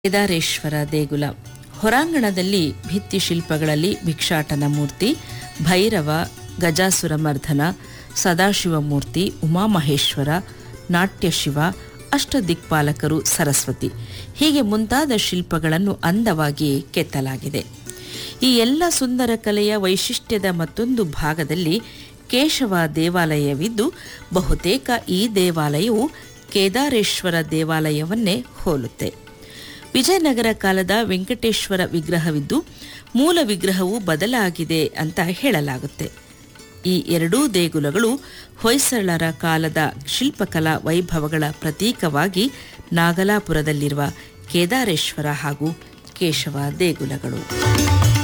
ಕೇದಾರೇಶ್ವರ ದೇಗುಲ ಹೊರಾಂಗಣದಲ್ಲಿ ಭಿತ್ತಿ ಶಿಲ್ಪಗಳಲ್ಲಿ ಭಿಕ್ಷಾಟನ ಮೂರ್ತಿ ಭೈರವ ಗಜಾಸುರ ಮರ್ಧನ ಸದಾಶಿವ ಮೂರ್ತಿ ಉಮಾಮಹೇಶ್ವರ ನಾಟ್ಯಶಿವ ಅಷ್ಟದಿಕ್ಪಾಲಕರು ಸರಸ್ವತಿ ಹೀಗೆ ಮುಂತಾದ ಶಿಲ್ಪಗಳನ್ನು ಅಂದವಾಗಿ ಕೆತ್ತಲಾಗಿದೆ ಈ ಎಲ್ಲ ಸುಂದರ ಕಲೆಯ ವೈಶಿಷ್ಟ್ಯದ ಮತ್ತೊಂದು ಭಾಗದಲ್ಲಿ ಕೇಶವ ದೇವಾಲಯವಿದ್ದು ಬಹುತೇಕ ಈ ದೇವಾಲಯವು ಕೇದಾರೇಶ್ವರ ದೇವಾಲಯವನ್ನೇ ಹೋಲುತ್ತೆ ವಿಜಯನಗರ ಕಾಲದ ವೆಂಕಟೇಶ್ವರ ವಿಗ್ರಹವಿದ್ದು ಮೂಲ ವಿಗ್ರಹವು ಬದಲಾಗಿದೆ ಅಂತ ಹೇಳಲಾಗುತ್ತೆ ಈ ಎರಡೂ ದೇಗುಲಗಳು ಹೊಯ್ಸಳರ ಕಾಲದ ಶಿಲ್ಪಕಲಾ ವೈಭವಗಳ ಪ್ರತೀಕವಾಗಿ ನಾಗಲಾಪುರದಲ್ಲಿರುವ ಕೇದಾರೇಶ್ವರ ಹಾಗೂ ಕೇಶವ ದೇಗುಲಗಳು